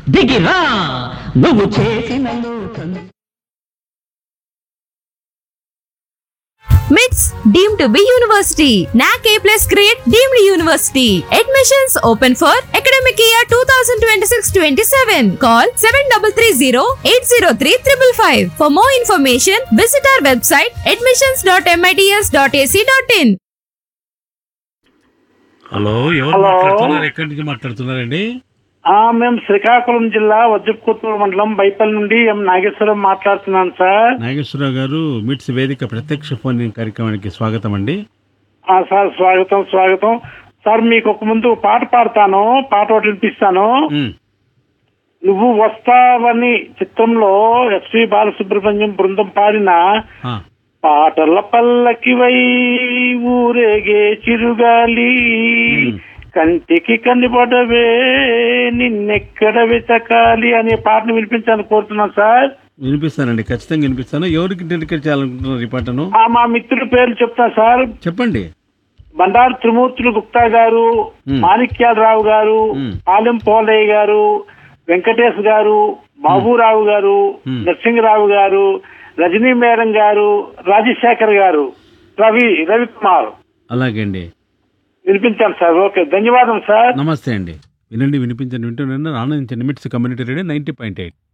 దిగిరా నువ్వు చేసిన లోకం MITS deemed to be university. NAC A plus grade deemed university. Admissions open for academic year 2026-27. Call 7330-803-555. For more information, visit our website admissions.mits.ac.in. Hello ఎవరు hello. మాట్లాడుతున్నారు ఎక్కడి నుంచి మాట్లాడుతున్నారండి ఆ, మేము శ్రీకాకుళం జిల్లా వజ్రపుకొత్తూరు మండలం బైపల్ నుండి ఎం నాగేశ్వరం మాట్లాడుతున్నాను సార్ నాగేశ్వరరావు గారు మిట్స్ వేదిక ప్రత్యక్ష ఫోన్ ఇన్ కార్యక్రమానికి స్వాగతం అండి ఆ, సార్ స్వాగతం స్వాగతం సార్ మీకు ఒక ముందు పాట పాడతాను పాట ఒకటి వినిపిస్తాను ఉమ్, నువ్వు వస్తావని చిత్రంలో ఎస్పి బాలసుబ్రహ్మణ్యం బృందం పాడిన ఆ, పాటల పల్లకివై ఊరేగే చిరుగాలి మ్. కంటికి కనిపడవే నిన్నెక్కడ వెతకాలి అనే పాటను వినిపించాలని కోరుతున్నాను సార్ వినిపిస్తానండి ఖచ్చితంగా వినిపిస్తాను ఎవరికి డెడికేట్ చేయాలనుకుంటున్నారు ఈ పాటను ఆ మా మిత్రుడి పేర్లు చెప్తాను సార్ చెప్పండి బండారు త్రిమూర్తులు గుప్తా గారు మ్. మాణిక్యాలరావు గారు మ్. పాలెం పోలయ్య గారు వెంకటేష్ గారు బాబురావు గారు మ్. నరసింహరావు గారు రజనీ మేడం గారు రాజశేఖర్ గారు రవి రవికుమార్ అలాగే అండి వినిపించాను సార్ ఓకే ధన్యవాదం సార్ నమస్తే అండి వినండి వినిపించండి వింటున్నాను ఆనందించండి MITS community radio ninety point eight